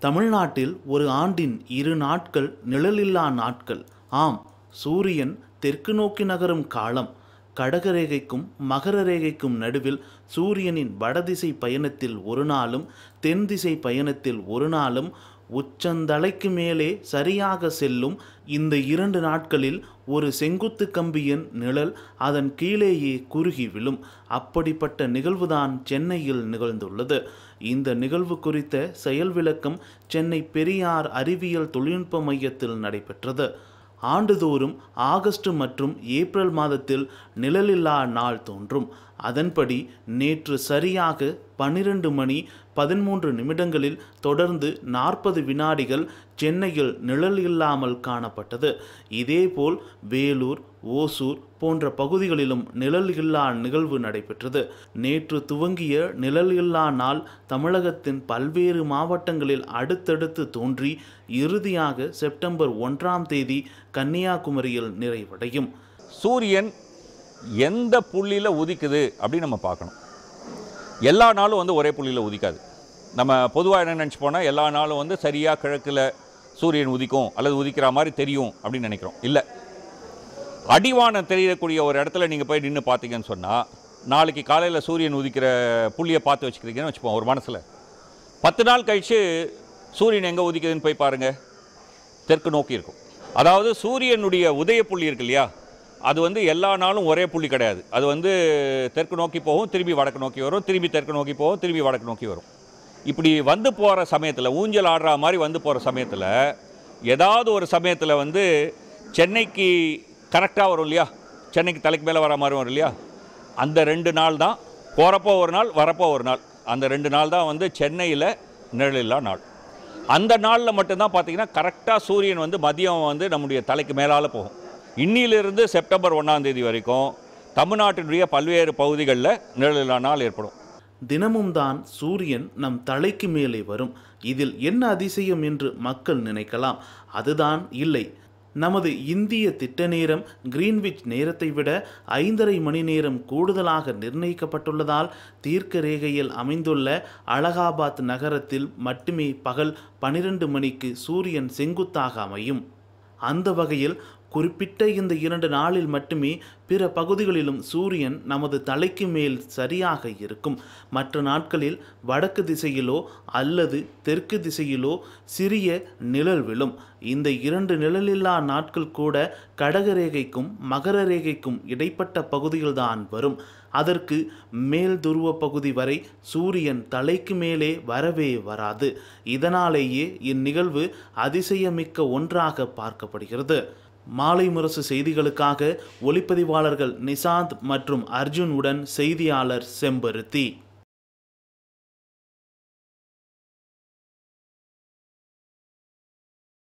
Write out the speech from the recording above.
தமிழ்நாட்டில் ஒரு ஆண்டின் இரு நாட்கள் நிழலில்லா நாட்கள் ஆம் சூரியன் தெற்கு நோக்கி நகரும் காலம் கடகரேகைக்கும் மகர ரேகைக்கும் நடுவில் சூரியனின் வடதிசை பயணத்தில் ஒரு நாளும் தென் திசை பயணத்தில் ஒரு நாளும் உச்சந்தலைக்கு மேலே சரியாக செல்லும் இந்த இரண்டு நாட்களில் ஒரு செங்குத்து கம்பியின் நிழல் அதன் கீழேயே குறுகி விழும் அப்படிப்பட்ட நிகழ்வுதான் சென்னையில் நிகழ்ந்துள்ளது இந்த நிகழ்வு குறித்த செயல் விளக்கம் சென்னை பெரியார் அறிவியல் தொழில்நுட்ப மையத்தில் நடைபெற்றது ஆண்டுதோறும் ஆகஸ்ட் மற்றும் ஏப்ரல் மாதத்தில் நிழலில்லா நாள் தோன்றும் அதன்படி நேற்று சரியாக பன்னிரண்டு மணி பதிமூன்று நிமிடங்களில் தொடர்ந்து நாற்பது வினாடிகள் சென்னையில் நிழல் இல்லாமல் காணப்பட்டது இதேபோல் வேலூர் ஓசூர் போன்ற பகுதிகளிலும் நிழல் இல்லா நிகழ்வு நடைபெற்றது நேற்று துவங்கிய நிழல் இல்லா நாள் தமிழகத்தின் பல்வேறு மாவட்டங்களில் அடுத்தடுத்து தோன்றி இறுதியாக செப்டம்பர் ஒன்றாம் தேதி கன்னியாகுமரியில் நிறைவடையும் சூரியன் எந்த புள்ளியில் உதிக்குது அப்படின்னு நம்ம பார்க்கணும் எல்லா நாளும் வந்து ஒரே புள்ளியில் உதிக்காது நம்ம பொதுவாக என்ன நினச்சி போனால் எல்லா நாளும் வந்து சரியாக கிழக்கில் சூரியன் உதிக்கும் அல்லது உதிக்கிற மாதிரி தெரியும் அப்படின்னு நினைக்கிறோம் இல்லை அடிவானம் தெரியக்கூடிய ஒரு இடத்துல நீங்கள் போய் நின்று பார்த்தீங்கன்னு சொன்னால் நாளைக்கு காலையில் சூரியன் உதிக்கிற புள்ளியை பார்த்து வச்சுக்கிறீங்கன்னு வச்சுப்போம் ஒரு மனசில் பத்து நாள் கழித்து சூரியன் எங்கே உதிக்குதுன்னு போய் பாருங்கள் தெற்கு நோக்கி இருக்கும் அதாவது சூரியனுடைய உதய புள்ளி இருக்கு இல்லையா அது வந்து எல்லா நாளும் ஒரே புள்ளி கிடையாது அது வந்து தெற்கு நோக்கி போகும் திரும்பி வடக்கு நோக்கி வரும் திரும்பி தெற்கு நோக்கி போகும் திரும்பி வடக்கு நோக்கி வரும் இப்படி வந்து போகிற சமயத்தில் ஊஞ்சல் ஆடுற மாதிரி வந்து போகிற சமயத்தில் ஏதாவது ஒரு சமயத்தில் வந்து சென்னைக்கு கரெக்டாக வரும் இல்லையா சென்னைக்கு தலைக்கு மேலே வர மாதிரி வரும் இல்லையா அந்த ரெண்டு நாள் தான் போகிறப்போ ஒரு நாள் வரப்போ ஒரு நாள் அந்த ரெண்டு நாள் தான் வந்து சென்னையில் நிழலில்லா நாள் அந்த நாளில் மட்டும்தான் பார்த்தீங்கன்னா கரெக்டாக சூரியன் வந்து மதியம் வந்து நம்முடைய தலைக்கு மேலால் போகும் இன்னிலிருந்து செப்டம்பர் ஒன்றாம் தேதி வரைக்கும் தமிழ்நாட்டினுடைய பல்வேறு பகுதிகளில் நிழலில்லா நாள் ஏற்படும் தினமும் தான் சூரியன் நம் தலைக்கு மேலே வரும் இதில் என்ன அதிசயம் என்று மக்கள் நினைக்கலாம் அதுதான் இல்லை நமது இந்திய திட்ட நேரம் கிரீன்விச் நேரத்தை விட ஐந்தரை மணி நேரம் கூடுதலாக நிர்ணயிக்கப்பட்டுள்ளதால் தீர்க்க ரேகையில் அமைந்துள்ள அலகாபாத் நகரத்தில் மட்டுமே பகல் பனிரெண்டு மணிக்கு சூரியன் செங்குத்தாக அமையும் அந்த வகையில் குறிப்பிட்ட இந்த இரண்டு நாளில் மட்டுமே பிற பகுதிகளிலும் சூரியன் நமது தலைக்கு மேல் சரியாக இருக்கும் மற்ற நாட்களில் வடக்கு திசையிலோ அல்லது தெற்கு திசையிலோ சிறிய நிழல் விழும் இந்த இரண்டு நிழலில்லா நாட்கள் கூட கடகரேகைக்கும் மகர ரேகைக்கும் இடைப்பட்ட பகுதியில்தான் வரும் அதற்கு மேல் துருவ பகுதி வரை சூரியன் தலைக்கு மேலே வரவே வராது இதனாலேயே இந்நிகழ்வு அதிசயமிக்க ஒன்றாக பார்க்கப்படுகிறது மாலை முரசு செய்திகளுக்காக ஒளிப்பதிவாளர்கள் நிசாந்த் மற்றும் அர்ஜுன் உடன் செய்தியாளர் செம்பருத்தி